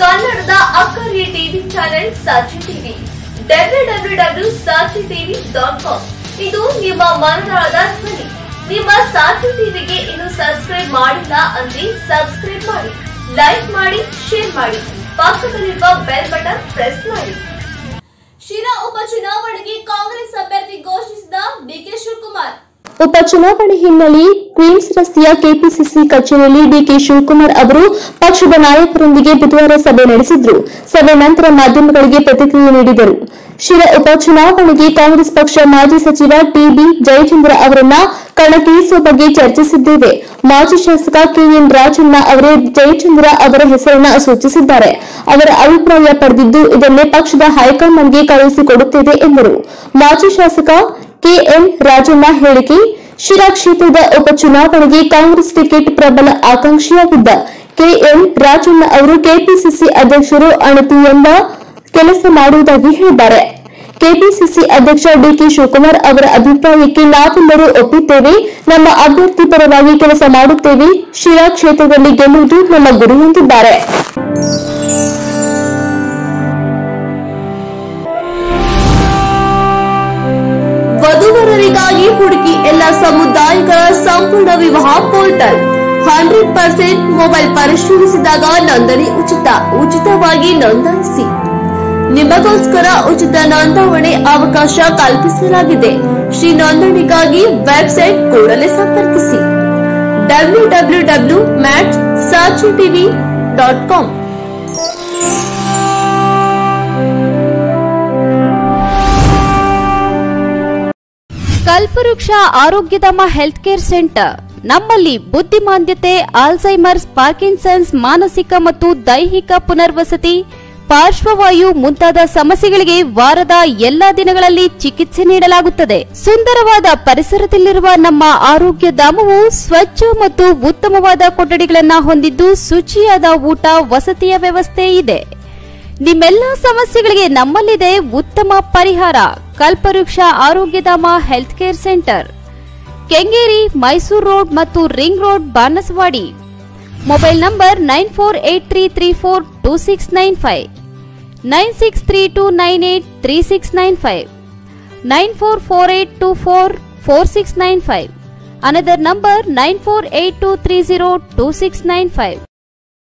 ಕನ್ನಡದ ಅಕ್ಕರಿಯ TV channel Sakshi TV W W W Sakshi TV dot com ಇದು ನಿಮ್ಮ ಮನದಾಳದ ಧ್ವನಿ ನಿಮ್ಮ ಸಾಕ್ಷಿ ಟಿವಿಗೆ ಇನ್ನು ಸಬ್ಸ್ಕ್ರೈಬ್ ಮಾಡಿಲ್ಲ ಅಂದ್ರೆ ಸಬ್ಸ್ಕ್ರೈಬ್ ಮಾಡಿ ಲೈಕ್ ಮಾಡಿ ಶೇರ್ ಮಾಡಿ ಪಕ್ಕದಲ್ಲಿರುವ ಬೆಲ್ ಬಟನ್ ಪ್ರೆಸ್ ಮಾಡಿ ಶಿರಾ ಉಪಚುನಾವಣೆಗೆ ಕಾಂಗ್ರೆಸ್ ಅಭ್ಯರ್ಥಿ ಘೋಷಿಸಿದ ಡಿಕೆ ಶಿವಕುಮಾರ್ ಉಪಚುನಾವಣೆ ಹಿನ್ನೆಲೆ ಕ್ವೀನ್ಸ್ ರಸ್ತೆಯ ಕೆಪಿಸಿಸಿ ಕಚೇರಿಯಲ್ಲಿ ಡಿಕೆ ಶಿವಕುಮಾರ್ ಅವರು ಪಕ್ಷದ ನಾಯಕರೊಂದಿಗೆ ಬುಧವಾರ ಸಭೆ ನಡೆಸಿದ್ರು ಸಭೆ ನಂತರ ಮಾಧ್ಯಮಗಳಿಗೆ ಪ್ರತಿಕ್ರಿಯೆ ನೀಡಿದರು ಶಿರಾ ಉಪಚುನಾವಣೆಗೆ ಕಾಂಗ್ರೆಸ್ ಪಕ್ಷ ಮಾಜಿ ಸಚಿವ ಟಿಬಿ ಜಯಚಂದ್ರ ಅವರನ್ನ ಕಣಕ್ಕಿಳಿಸುವ ಬಗ್ಗೆ ಚರ್ಚಿಸಿದ್ದೇವೆ ಮಾಜಿ ಶಾಸಕ ಕೆಎನ್ ರಾಜಣ್ಣ ಅವರೇ ಜಯಚಂದ್ರ ಅವರ ಹೆಸರನ್ನ ಸೂಚಿಸಿದ್ದಾರೆ ಅವರ ಅಭಿಪ್ರಾಯ ಪಡೆದಿದ್ದು ಇದನ್ನೇ ಪಕ್ಷದ ಹೈಕಮಾಂಡ್ಗೆ ಕಳುಹಿಸಿಕೊಡುತ್ತೇವೆ ಎಂದರು ಮಾಜಿ ಶಾಸಕ ಕೆಎನ್ ರಾಜಣ್ಣ ಹೇಳಿಕೆ ಶಿರಾ ಕ್ಷೇತ್ರದ ಉಪಚುನಾವಣೆಗೆ ಕಾಂಗ್ರೆಸ್ ಟಿಕೆಟ್ ಪ್ರಬಲ ಆಕಾಂಕ್ಷಿಯಾಗಿದ್ದ ಕೆಎನ್ ರಾಜಣ್ಣ ಅವರು ಕೆಪಿಸಿಸಿ ಅಧ್ಯಕ್ಷರು ಅಣತಿಯೆಂಬ ಕೆಲಸ ಮಾಡುವುದಾಗಿ ಹೇಳಿದ್ದಾರೆ ಕೆಪಿಸಿಸಿ ಅಧ್ಯಕ್ಷ ಡಿಕೆ ಶಿವಕುಮಾರ್ ಅವರ ಅಭಿಪ್ರಾಯಕ್ಕೆ ನಾವೆಲ್ಲರೂ ಒಪ್ಪಿದ್ದೇವೆ ನಮ್ಮ ಅಭ್ಯರ್ಥಿ ಪರವಾಗಿ ಕೆಲಸ ಮಾಡುತ್ತೇವೆ ಶಿರಾ ಕ್ಷೇತ್ರದಲ್ಲಿ ಗೆಲ್ಲುವುದು ನಮ್ಮ ಗುರಿ ಎಂದಿದ್ದಾರೆ ವಧುವರರಿಗಾಗಿ ಹುಡುಕಿ ಎಲ್ಲ ಸಮುದಾಯಗಳ ಸಂಪೂರ್ಣ ವಿವಾಹ ಪೋರ್ಟಲ್ ಹಂಡ್ರೆಡ್ ಪರ್ಸೆಂಟ್ ಮೊಬೈಲ್ ಪರಿಶೀಲಿಸಿದಾಗ ನೋಂದಣಿ ಉಚಿತ ಉಚಿತವಾಗಿ ನೋಂದಾಯಿಸಿ ನಿಮಗೋಸ್ಕರ ಉಚಿತ ನೋಂದಾವಣೆ ಅವಕಾಶ ಕಲ್ಪಿಸಲಾಗಿದೆ ಶ್ರೀ ನೋಂದಣಿಗಾಗಿ ವೆಬ್ಸೈಟ್ ಕೂಡಲೇ ಸಂಪರ್ಕಿಸಿ ಡಬ್ಲ್ಯೂ ಡಬ್ಲ್ಯೂ ಡಬ್ಲ್ಯೂ ಮ್ಯಾಟ್ ಸಾಚಿ TV dot com Kalpavriksha Arogyadhama health care centre ನಮ್ಮಲ್ಲಿ ಬುದ್ಧಿಮಾಂದ್ಯತೆ ಆಲ್ಝೈಮರ್ಸ್ ಪಾರ್ಕಿನ್ಸನ್ಸ್ ಮಾನಸಿಕ ಮತ್ತು ದೈಹಿಕ ಪುನರ್ವಸತಿ ಪಾರ್ಶ್ವವಾಯು ಮುಂತಾದ ಸಮಸ್ಯೆಗಳಿಗೆ ವಾರದ ಎಲ್ಲಾ ದಿನಗಳಲ್ಲಿ ಚಿಕಿತ್ಸೆ ನೀಡಲಾಗುತ್ತದೆ ಸುಂದರವಾದ ಪರಿಸರದಲ್ಲಿರುವ ನಮ್ಮ ಆರೋಗ್ಯ ಧಾಮವು ಸ್ವಚ್ಛ ಮತ್ತು ಉತ್ತಮವಾದ ಕೊಠಡಿಗಳನ್ನು ಹೊಂದಿದ್ದು ಶುಚಿಯಾದ ಊಟ ವಸತಿಯ ವ್ಯವಸ್ಥೆ ಇದೆ ನಿಮ್ಮೆಲ್ಲ ಸಮಸ್ಯೆಗಳಿಗೆ ನಮ್ಮಲ್ಲಿದೆ ಉತ್ತಮ ಪರಿಹಾರ Kalpavriksha Arogyadhama health care centre Kengeri Mysuru road ಮತ್ತು ring road Banasawadi mobile number nine four eight three three four two six nine five nine six three two nine eight three six nine five nine four four eight two four four six nine five another number nine four eight two three zero two six nine five